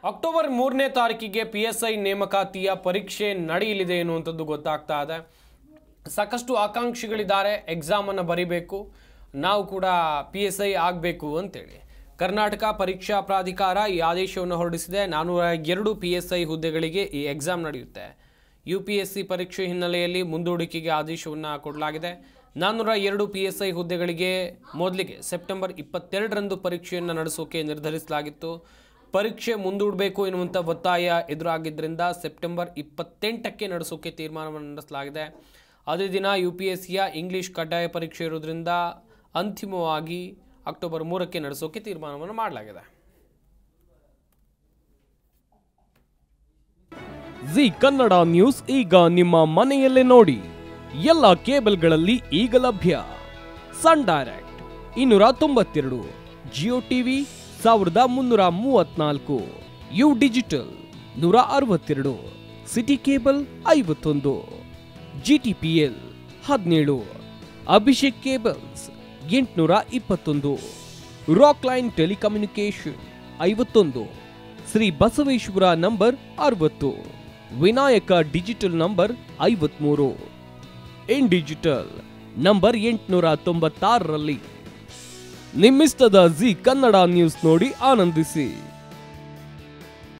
October ಮೂರನೇ ತಾರೀಕಿಗೆ P S I ನೇಮಕಾತಿಯ ಪರೀಕ್ಷೆ ನಡೆಯಲಿದೆ ಎನ್ನುವಂಥದ್ದು ಗೊತ್ತಾಗ್ತಾ ಇದೆ ಸಾಕಷ್ಟು ಆಕಾಂಕ್ಷಿಗಳಿದ್ದಾರೆ ಎಕ್ಸಾಮನ್ನು ಬರಿಬೇಕು ನಾವು ಕೂಡ ಪಿ ಎಸ್ ಐ ಆಗಬೇಕು ಅಂತೇಳಿ ಕರ್ನಾಟಕ ಪರೀಕ್ಷಾ ಪ್ರಾಧಿಕಾರ ಈ ಆದೇಶವನ್ನು ಹೊರಡಿಸಿದೆ ನಾನ್ನೂರ ಎರಡು ಪಿ ಎಸ್ ಐ ಹುದ್ದೆಗಳಿಗೆ ಈ ಎಕ್ಸಾಮ್ ನಡೆಯುತ್ತೆ ಯು ಪಿ ಎಸ್ ಸಿ ಪರೀಕ್ಷೆ ಹಿನ್ನೆಲೆಯಲ್ಲಿ ಮುಂದೂಡಿಕೆಗೆ ಆದೇಶವನ್ನು ಕೊಡಲಾಗಿದೆ ನಾನ್ನೂರ ಎರಡು ಪಿ ಎಸ್ ಐ ಹುದ್ದೆಗಳಿಗೆ ಮೊದಲಿಗೆ ಸೆಪ್ಟೆಂಬರ್ ಇಪ್ಪತ್ತೆರಡರಂದು ಪರೀಕ್ಷೆಯನ್ನು ನಡೆಸೋಕೆ ನಿರ್ಧರಿಸಲಾಗಿತ್ತು ಪರೀಕ್ಷೆ ಮುಂದೂಡಬೇಕು ಎನ್ನುವಂಥ ಒತ್ತಾಯ ಎದುರಾಗಿದ್ದರಿಂದ ಸೆಪ್ಟೆಂಬರ್ ಇಪ್ಪತ್ತೆಂಟಕ್ಕೆ ನಡೆಸೋಕೆ ತೀರ್ಮಾನವನ್ನು ನಡೆಸಲಾಗಿದೆ ಅದೇ ದಿನ ಯು ಪಿ ಎಸ್ ಸಿಯ ಇಂಗ್ಲಿಷ್ ಕಡ್ಡಾಯ ಪರೀಕ್ಷೆ ಇರೋದ್ರಿಂದ ಅಂತಿಮವಾಗಿ ಅಕ್ಟೋಬರ್ ಮೂರಕ್ಕೆ ನಡೆಸೋಕೆ ತೀರ್ಮಾನವನ್ನು ಮಾಡಲಾಗಿದೆ ಜಿ ಕನ್ನಡ ನ್ಯೂಸ್ ಈಗ ನಿಮ್ಮ ಮನೆಯಲ್ಲೇ ನೋಡಿ ಎಲ್ಲ ಕೇಬಲ್ಗಳಲ್ಲಿ ಈಗ ಲಭ್ಯ ಸನ್ ಡೈರೆಕ್ಟ್ ಇನ್ನೂರ ತೊಂಬತ್ತೆರಡು ಜಿಯೋ ಟಿವಿ ಸಾವಿರದ ಮುನ್ನೂರ ಮೂವತ್ನಾಲ್ಕು ಯು ಡಿಜಿಟಲ್ ನೂರ ಅರವತ್ತೆರಡು ಸಿಟಿ ಕೇಬಲ್ ಐವತ್ತೊಂದು ಜಿಟಿಪಿಎಲ್ ಹದಿನೇಳು ಅಭಿಷೇಕ್ ಕೇಬಲ್ಸ್ ಎಂಟುನೂರ ಇಪ್ಪತ್ತೊಂದು ರಾಕ್ ಲೈನ್ ಟೆಲಿಕಮ್ಯುನಿಕೇಶನ್ ಐವತ್ತೊಂದು ಶ್ರೀ ಬಸವೇಶ್ವರ ನಂಬರ್ ಅರವತ್ತು ವಿನಾಯಕ ಡಿಜಿಟಲ್ ನಂಬರ್ ಐವತ್ಮೂರು ಇನ್ ಡಿಜಿಟಲ್ ನಂಬರ್ ಎಂಟುನೂರ ತೊಂಬತ್ತಾರರಲ್ಲಿ ನಿಮ್ಮಿಸ್ತದ ಜಿ ಕನ್ನಡ ನ್ಯೂಸ್ ನೋಡಿ ಆನಂದಿಸಿ